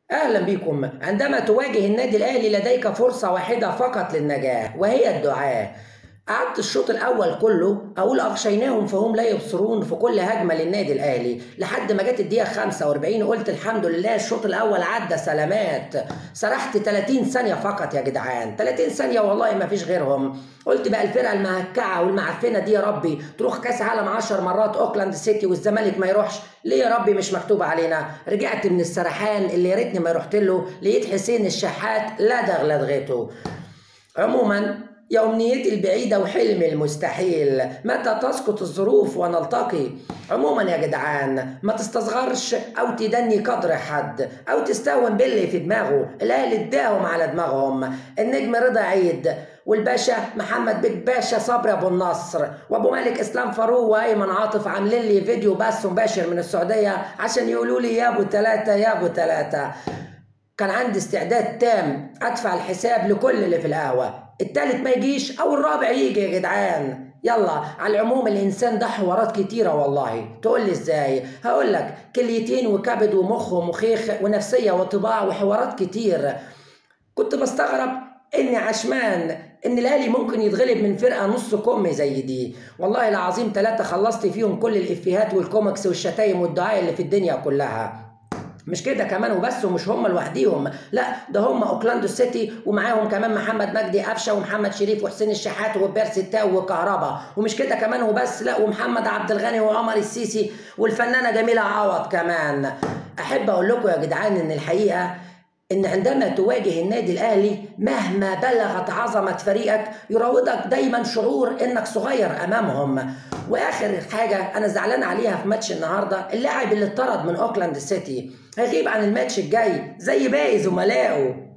أهلا بكم عندما تواجه النادي الأهلي لديك فرصة واحدة فقط للنجاة وهي الدعاء قعدت الشوط الأول كله أقول أغشيناهم فهم لا يبصرون في كل هجمة للنادي الأهلي لحد ما جت الدقيقة 45 قلت الحمد لله الشوط الأول عدى سلامات سرحت 30 ثانية فقط يا جدعان 30 ثانية والله ما فيش غيرهم قلت بقى الفرقة المهكعة والمعفنة دي يا ربي تروح كأس عالم 10 مرات أوكلاند سيتي والزمالك ما يروحش ليه يا ربي مش مكتوب علينا رجعت من السرحان اللي يا ريتني ما رحت له لقيت حسين الشحات لدغ لدغته عموما يا أمنيتي البعيدة وحلمي المستحيل متى تسقط الظروف ونلتقي عموما يا جدعان ما تستصغرش أو تدني قدر حد أو تستهون باللي في دماغه الأهلي اداهم على دماغهم النجم رضا عيد والباشا محمد بيك باشا صبري ابو النصر وابو مالك اسلام فاروق وايمن عاطف عاملين لي فيديو بث مباشر من السعوديه عشان يقولوا لي يا ابو ثلاثه يا ابو ثلاثه كان عندي استعداد تام ادفع الحساب لكل اللي في القهوه التالت ما يجيش او الرابع يجي يا جدعان يلا على العموم الانسان ده حوارات كتيره والله تقول لي ازاي هقول لك كليتين وكبد ومخ ومخيخ ونفسيه وطباع وحوارات كتير كنت بستغرب اني عشمان ان الاهلي ممكن يتغلب من فرقه نص كم زي دي والله العظيم ثلاثه خلصت فيهم كل الافيهات والكوميكس والشتايم والدعاء اللي في الدنيا كلها مش كده كمان وبس ومش هم لوحديهم لا ده هم اوكلاندو سيتي ومعاهم كمان محمد مجدي قفشه ومحمد شريف وحسين الشحات وبيرسي تاو وكهربا ومش كده كمان وبس لا ومحمد عبد الغني وعمر السيسي والفنانه جميله عوض كمان احب اقول لكم يا جدعان ان الحقيقه ان عندما تواجه النادي الاهلي مهما بلغت عظمه فريقك يراودك دايما شعور انك صغير امامهم واخر حاجه انا زعلان عليها في ماتش النهارده اللاعب اللي اتطرد من اوكلاند سيتي هيغيب عن الماتش الجاي زي باقي زملائه